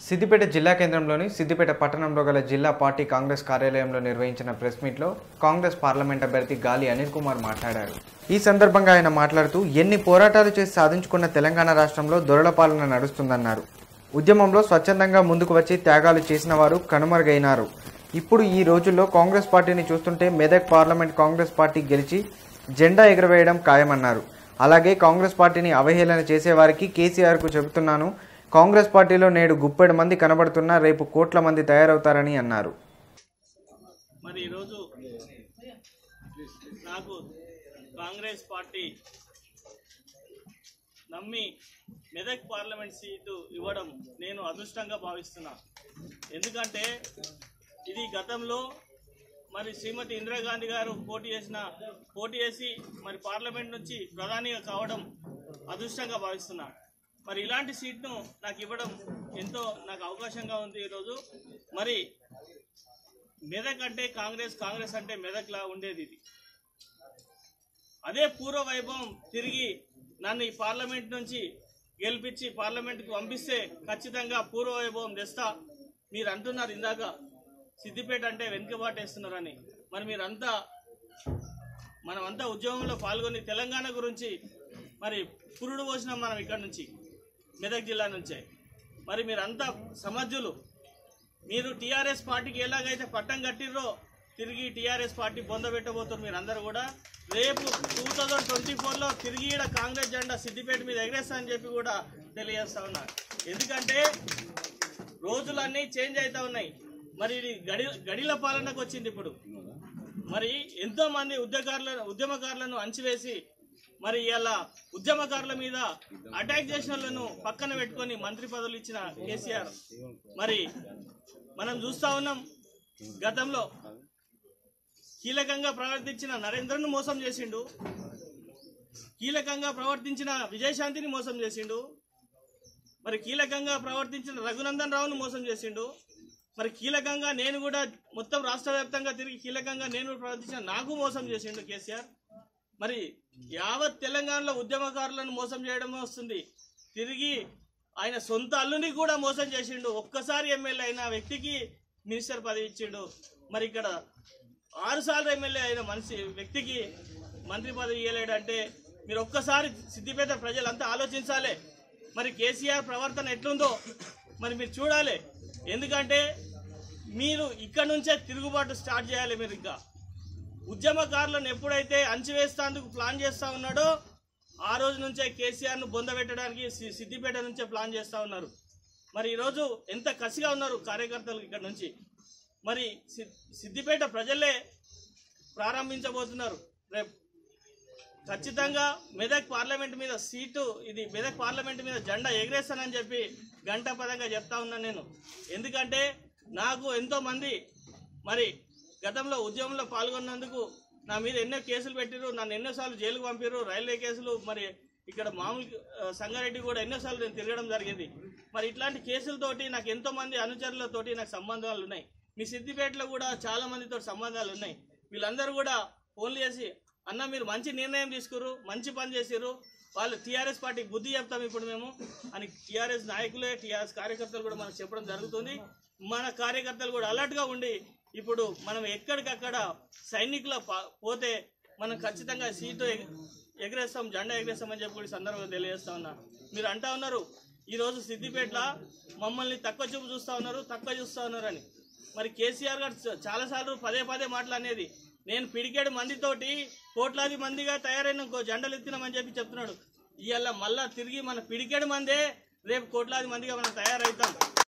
సిద్దిపేట జిల్లా కేంద్రంలోని సిద్దిపేట పట్టణంలో గల జిల్లా పార్టీ కాంగ్రెస్ కార్యాలయంలో నిర్వహించిన ప్రెస్ మీట్లో కాంగ్రెస్ పార్లమెంట్ అభ్యర్థి గాలి అనిల్ కుమార్ మాట్లాడారు ఈ సందర్భంగా ఆయన మాట్లాడుతూ ఎన్ని పోరాటాలు చేసి సాధించుకున్న తెలంగాణ రాష్ట్రంలో దొరల పాలన నడుస్తుందన్నారు ఉద్యమంలో స్వచ్ఛందంగా ముందుకు వచ్చి త్యాగాలు చేసిన వారు కనుమరుగైనారు ఇప్పుడు ఈ రోజుల్లో కాంగ్రెస్ పార్టీని చూస్తుంటే మెదక్ పార్లమెంట్ కాంగ్రెస్ పార్టీ గెలిచి జెండా ఎగరవేయడం ఖాయమన్నారు అలాగే కాంగ్రెస్ పార్టీని అవహేళన చేసేవారికి కేసీఆర్కు చెబుతున్నాను కాంగ్రెస్ పార్టీలో నేడు గుప్పెడు మంది కనబడుతున్నా రేపు కోట్ల మంది తయారవుతారని అన్నారు మరి ఈరోజు నాకు కాంగ్రెస్ పార్టీ నమ్మి మెదక్ పార్లమెంట్ సీటు ఇవ్వడం నేను అదృష్టంగా భావిస్తున్నా ఎందుకంటే ఇది గతంలో మరి శ్రీమతి ఇందిరాగాంధీ గారు పోటీ చేసిన పోటీ చేసి మరి పార్లమెంట్ నుంచి ప్రధానిగా కావడం అదృష్టంగా భావిస్తున్నా మరి ఇలాంటి సీట్ను నాకు ఇవ్వడం ఎంతో నాకు అవకాశంగా ఉంది ఈరోజు మరి మెదక్ అంటే కాంగ్రెస్ కాంగ్రెస్ అంటే మెదక్లా ఉండేది ఇది అదే పూర్వ వైభవం తిరిగి నన్ను ఈ పార్లమెంట్ నుంచి గెలిపించి పార్లమెంట్కి పంపిస్తే ఖచ్చితంగా పూర్వ వైభవం తెస్తా మీరు అంటున్నారు ఇందాక సిద్దిపేట అంటే వెనుకబాటేస్తున్నారని మరి మీరంతా మనమంతా ఉద్యమంలో పాల్గొని తెలంగాణ గురించి మరి పురుడు పోసినాం మనం ఇక్కడ నుంచి మెదక్ జిల్లా నుంచే మరి మీరంతా సమర్థులు మీరు టీఆర్ఎస్ పార్టీకి ఎలాగైతే పట్టం కట్టిర్రో తిరిగి టీఆర్ఎస్ పార్టీ బొంద పెట్టబోతున్నారు మీరు అందరూ కూడా రేపు టూ థౌజండ్ ట్వంటీ ఫోర్లో తిరిగి ఈడ కాంగ్రెస్ జెండా సిద్దిపేట మీద ఎగరేస్తా అని చెప్పి కూడా తెలియజేస్తా ఉన్నారు ఎందుకంటే రోజులన్నీ చేంజ్ అవుతా ఉన్నాయి మరి ఇది గడి గడిల పాలనకు వచ్చింది ఇప్పుడు మరి ఎంతో మంది ఉద్యకారులను ఉద్యమకారులను అంచివేసి మరి ఇలా ఉద్యమకారుల మీద అటాక్ చేసిన వాళ్ళను పక్కన పెట్టుకొని మంత్రి పదవులు ఇచ్చిన కేసీఆర్ మరి మనం చూస్తా ఉన్నాం గతంలో కీలకంగా ప్రవర్తించిన నరేంద్రను మోసం చేసిండు కీలకంగా ప్రవర్తించిన విజయశాంతిని మోసం చేసిండు మరి కీలకంగా ప్రవర్తించిన రఘునందన్ రావును మోసం చేసిండు మరి కీలకంగా నేను కూడా మొత్తం రాష్ట్ర వ్యాప్తంగా తిరిగి కీలకంగా నేను ప్రవర్తించిన నాకు మోసం చేసిండు కేసీఆర్ మరి యావత్ తెలంగాణలో ఉద్యమకారులను మోసం చేయడం వస్తుంది తిరిగి ఆయన సొంత అల్లుని కూడా మోసం చేసిండు ఒక్కసారి ఎమ్మెల్యే అయిన వ్యక్తికి మినిస్టర్ పదవి ఇచ్చిండు మరి ఇక్కడ ఆరు సార్లు ఎమ్మెల్యే అయిన మనిషి వ్యక్తికి మంత్రి పదవి ఇవ్వలేడంటే మీరు ఒక్కసారి సిద్దిపేట ప్రజలంతా ఆలోచించాలి మరి కేసీఆర్ ప్రవర్తన ఎట్లుందో మరి మీరు చూడాలి ఎందుకంటే మీరు ఇక్కడ నుంచే తిరుగుబాటు స్టార్ట్ చేయాలి మీరు ఇంకా ఉద్యమకారులను ఎప్పుడైతే అంచివేస్తాందుకు ప్లాన్ చేస్తా ఉన్నాడో ఆ రోజు నుంచే కేసీఆర్ ను బొందబెట్టడానికి సి- సిద్దిపేట నుంచే ప్లాన్ చేస్తా ఉన్నారు మరి ఈరోజు ఎంత కసిగా ఉన్నారు కార్యకర్తలు ఇక్కడ నుంచి మరి సి- సిద్దిపేట ప్రజలే ప్రారంభించబోతున్నారు రేపు ఖచ్చితంగా మెదక్ పార్లమెంట్ మీద సీటు ఇది మెదక్ పార్లమెంట్ మీద జెండా ఎగరేస్తానని చెప్పి గంట పదంగా చెప్తా ఉన్నాను నేను ఎందుకంటే నాకు ఎంతో మంది మరి గతంలో ఉద్యమంలో పాల్గొన్నందుకు నా మీద ఎన్నో కేసులు పెట్టిరు నన్ను ఎన్నోసార్లు జైలుకు పంపిరు రైల్వే కేసులు మరి ఇక్కడ మామూలు ఆ, సంగారెడ్డి కూడా ఎన్నోసార్లు నేను తిరగడం జరిగింది మరి ఇట్లాంటి కేసులతోటి నాకు ఎంతో మంది అనుచరులతోటి నాకు సంబంధాలు ఉన్నాయి మీ సిద్దిపేటలో కూడా చాలా మందితో సంబంధాలు ఉన్నాయి వీళ్ళందరూ కూడా ఫోన్లు చేసి అన్న మీరు మంచి నిర్ణయం తీసుకురు మంచి పని చేసిర్రు వాళ్ళు టీఆర్ఎస్ పార్టీకి బుద్ధి చెప్తాం ఇప్పుడు మేము అని టీఆర్ఎస్ నాయకులే టీఆర్ఎస్ కార్యకర్తలు కూడా మనకు చెప్పడం జరుగుతుంది మన కార్యకర్తలు కూడా అలర్ట్గా ఉండి ఇప్పుడు మనం ఎక్కడికక్కడ సైనికుల పా- పోతే మనం ఖచ్చితంగా సీటు ఎగ- ఎగరేస్తాం జెండా ఎగరేస్తామని చెప్పి కూడా ఈ సందర్భంగా తెలియజేస్తా ఉన్నా మీరు అంటా ఉన్నారు ఈరోజు సిద్దిపేటలో మమ్మల్ని తక్కువ చూపు చూస్తా ఉన్నారు తక్కువ చూస్తా ఉన్నారు అని మరి కేసీఆర్ గారు చ- చాలాసార్లు పదే పదే మాట్లాడేది నేను పిడికేడు మందితోటి కోట్లాది మందిగా తయారైన ఇంకో జెండలు ఎత్తినామని చెప్పి చెప్తున్నాడు ఇవాళ మళ్ళా తిరిగి మన పిడికేడు మందే రేపు కోట్లాది మందిగా మనం తయారవుతాం